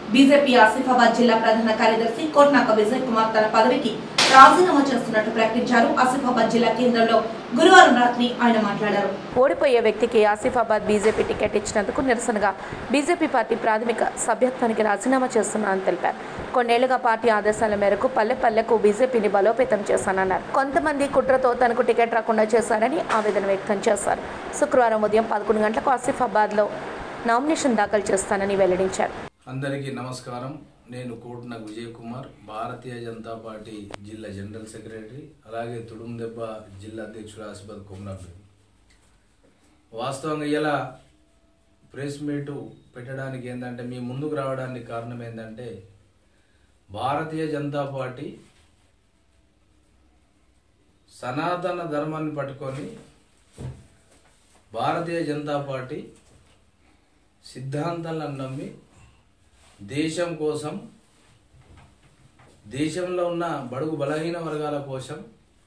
BJP Asifabad జిల్లా ప్రధాన కార్యదర్శి కోట్నాక విజయ్ కుమార్ తన పదవికి రాజీనామా చేస్తున్నట్టు ప్రకటించారు ఆసిఫాబాద్ జిల్లా కేంద్రంలో గురువారం రాత్రి ఆయన మాట్లాడారు ఓడిపోయే వ్యక్తికి ఆసిఫాబాద్ బీజేపీ టికెట్ ఇచ్చినందుకు నిరసనగా బీజేపీ పార్టీ ప్రాథమిక సభ్యత్వానికి రాజీనామా చేస్తున్నానని తెలిపారు కొన్నేళ్లుగా పార్టీ ఆదేశాల మేరకు పల్లె పల్లెకు బీజేపీని బలోపేతం చేశానన్నారు కొంతమంది కుట్రతో తనకు టికెట్ రాకుండా చేశారని ఆవేదన వ్యక్తం చేశారు శుక్రవారం ఉదయం పదకొండు గంటలకు ఆసిఫాబాద్లో నామినేషన్ దాఖలు చేస్తానని వెల్లడించారు అందరికీ నమస్కారం నేను కోట్న విజయ్ కుమార్ భారతీయ జనతా పార్టీ జిల్లా జనరల్ సెక్రటరీ అలాగే తుడుందెబ్బ జిల్లా అధ్యక్షుడు ఆసిఫాద్ కొమరాబ్ వాస్తవంగా ఇలా ప్రెస్ మీటు పెట్టడానికి ఏంటంటే మీ ముందుకు రావడానికి కారణం ఏంటంటే భారతీయ జనతా పార్టీ సనాతన ధర్మాన్ని పట్టుకొని భారతీయ జనతా పార్టీ సిద్ధాంతాలను నమ్మి దేశం కోసం దేశంలో ఉన్న బడుగు బలహీన వర్గాల కోసం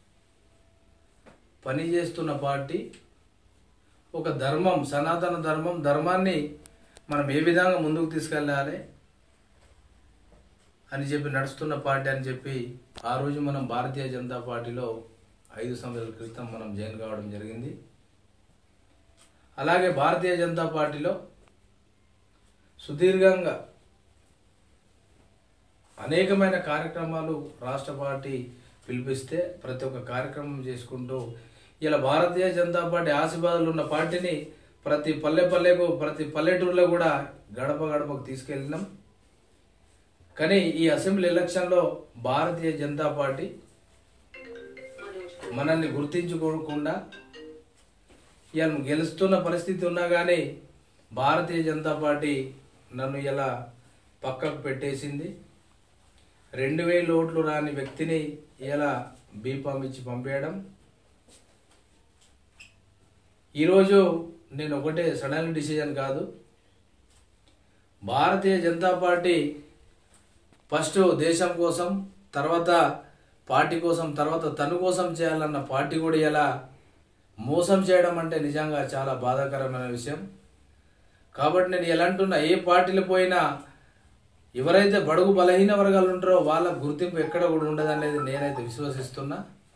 పనిచేస్తున్న పార్టీ ఒక ధర్మం సనాతన ధర్మం ధర్మాన్ని మనం ఏ విధంగా ముందుకు తీసుకెళ్ళాలి అని చెప్పి నడుస్తున్న పార్టీ అని చెప్పి ఆ రోజు మనం భారతీయ జనతా పార్టీలో ఐదు సంవత్సరాల క్రితం మనం జాయిన్ కావడం జరిగింది అలాగే భారతీయ జనతా పార్టీలో సుదీర్ఘంగా అనేకమైన కార్యక్రమాలు రాష్ట్ర పార్టీ పిలిపిస్తే ప్రతి ఒక్క కార్యక్రమం చేసుకుంటూ ఇలా భారతీయ జనతా పార్టీ ఆశీర్వాదాలు ఉన్న పార్టీని ప్రతి పల్లె పల్లెకు ప్రతి పల్లెటూరులో కూడా గడప గడపకు తీసుకెళ్ళినాం కానీ ఈ అసెంబ్లీ ఎలక్షన్లో భారతీయ జనతా పార్టీ మనల్ని గుర్తించుకోకుండా ఇలా గెలుస్తున్న పరిస్థితి ఉన్నా కానీ భారతీయ జనతా పార్టీ నన్ను ఇలా పక్కకు పెట్టేసింది రెండు వేల ఓట్లు రాని వ్యక్తిని ఇలా బీఫామ్ ఇచ్చి పంపేయడం ఈరోజు నేను ఒకటే సడన్ డిసిజన్ కాదు భారతీయ జనతా పార్టీ ఫస్ట్ దేశం కోసం తర్వాత పార్టీ కోసం తర్వాత తను కోసం చేయాలన్న పార్టీ కూడా ఇలా మోసం చేయడం అంటే నిజంగా చాలా బాధాకరమైన విషయం కాబట్టి నేను ఎలా అంటున్నా ఏ పార్టీలు పోయినా ఎవరైతే బడుగు బలహీన వర్గాలు ఉంటారో వాళ్ళ గుర్తింపు ఎక్కడ కూడా ఉండదనేది నేనైతే విశ్వసిస్తున్నా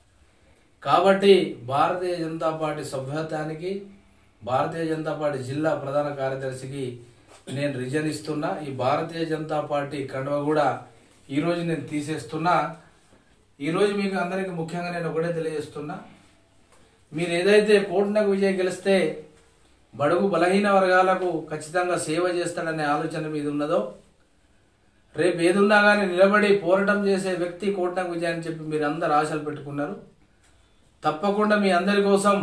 కాబట్టి భారతీయ జనతా పార్టీ సభ్యత్వానికి భారతీయ జనతా పార్టీ జిల్లా ప్రధాన కార్యదర్శికి నేను రిజన్ ఇస్తున్నా ఈ భారతీయ జనతా పార్టీ కండువ కూడా ఈరోజు నేను తీసేస్తున్నా ఈరోజు మీకు అందరికీ ముఖ్యంగా నేను ఒకటే తెలియజేస్తున్నా మీరు ఏదైతే కోట్నకు విజయ్ గెలిస్తే బడుగు బలహీన వర్గాలకు ఖచ్చితంగా సేవ చేస్తాడనే ఆలోచన మీద ఉన్నదో రేపు ఏదున్నా కానీ నిలబడి పోరాటం చేసే వ్యక్తి కోట్నకు విజయ్ అని చెప్పి మీరు అందరు ఆశలు పెట్టుకున్నారు తప్పకుండా మీ అందరి కోసం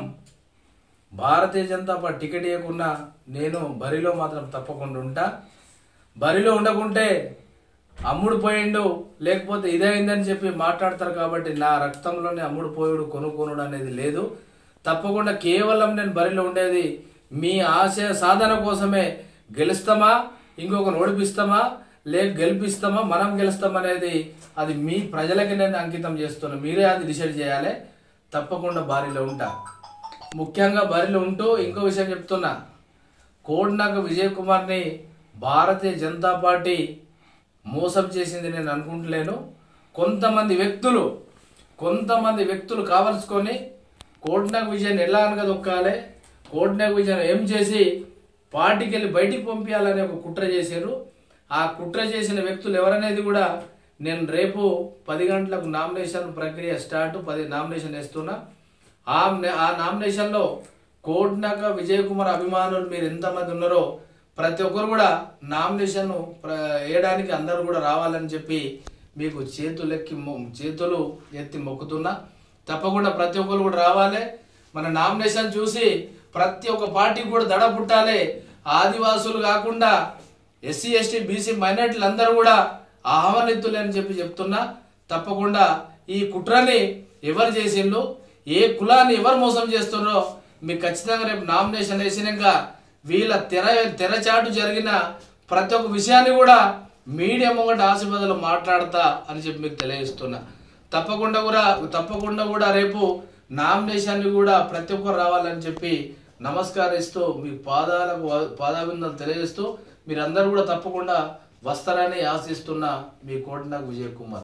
భారతీయ జనతా పార్టీ టికెట్ ఇవ్వకుండా నేను బరిలో మాత్రం తప్పకుండా ఉంటా బరిలో ఉండకుంటే అమ్ముడు పోయిండు లేకపోతే ఇదైందని చెప్పి మాట్లాడతారు కాబట్టి నా రక్తంలోనే అమ్ముడు పోయుడు కొనుక్కొనుడు అనేది లేదు తప్పకుండా కేవలం నేను బరిలో ఉండేది మీ ఆశయ సాధన కోసమే గెలుస్తామా ఇంకొకరు ఓడిపిస్తామా లేక గెలిపిస్తామా మనం గెలుస్తాం అనేది అది మీ ప్రజలకి నేను అంకితం చేస్తున్నా మీరే అది డిసైడ్ చేయాలి తప్పకుండా బారిలో ఉంటా ముఖ్యంగా బరిలో ఉంటూ ఇంకో విషయం చెప్తున్నా కోడ్నాక విజయ్ కుమార్ని భారతీయ జనతా పార్టీ మోసం చేసింది నేను అనుకుంటలేను కొంతమంది వ్యక్తులు కొంతమంది వ్యక్తులు కావలసుకొని కోట్నాక్ విజయన్ ఎలా అనగదొక్కాలి కోట్నాక్ విజయన్ ఏం చేసి పార్టీకి వెళ్ళి బయటికి పంపించాలని ఒక కుట్ర చేశారు ఆ కుట్ర చేసిన వ్యక్తులు ఎవరనేది కూడా నేను రేపు పది గంటలకు నామినేషన్ ప్రక్రియ స్టార్ట్ పది నామినేషన్ వేస్తున్నా ఆ ఆ నామినేషన్లో కోట్నాక విజయ్ కుమార్ అభిమానులు మీరు ఎంతమంది ఉన్నారో ప్రతి ఒక్కరు కూడా నామినేషన్ వేయడానికి అందరూ కూడా రావాలని చెప్పి మీకు చేతులు ఎక్కి మొ- చేతులు ఎత్తి మొక్కుతున్నా తప్పకుండా ప్రతి ఒక్కరు కూడా రావాలి మన నామినేషన్ చూసి ప్రతి ఒక్క పార్టీకి కూడా దడ పుట్టాలి ఆదివాసులు కాకుండా ఎస్సీ ఎస్టీ బీసీ మైనార్టీలు అందరూ కూడా ఆహ్వానితులే అని చెప్పి చెప్తున్నా తప్పకుండా ఈ కుట్రని ఎవరు చేసిండ్రు ఏ కులాన్ని ఎవరు మోసం చేస్తున్నారో మీకు ఖచ్చితంగా రేపు నామినేషన్ వేసినాక వీళ్ళ తెర తెరచాటు జరిగిన ప్రతి ఒక్క విషయాన్ని కూడా మీడియా ముంగట ఆశీర్వాదాలు మాట్లాడతా అని చెప్పి మీకు తెలియజేస్తున్నా తప్పకుండా కూడా తప్పకుండా కూడా రేపు నామినేషన్ కూడా ప్రతి ఒక్కరు రావాలని చెప్పి నమస్కరిస్తూ మీ పాదాలకు పాదాభిందాలు తెలియజేస్తూ మీరందరూ కూడా తప్పకుండా వస్తారని ఆశిస్తున్న మీ కోటినాగ్ విజయ్ కుమార్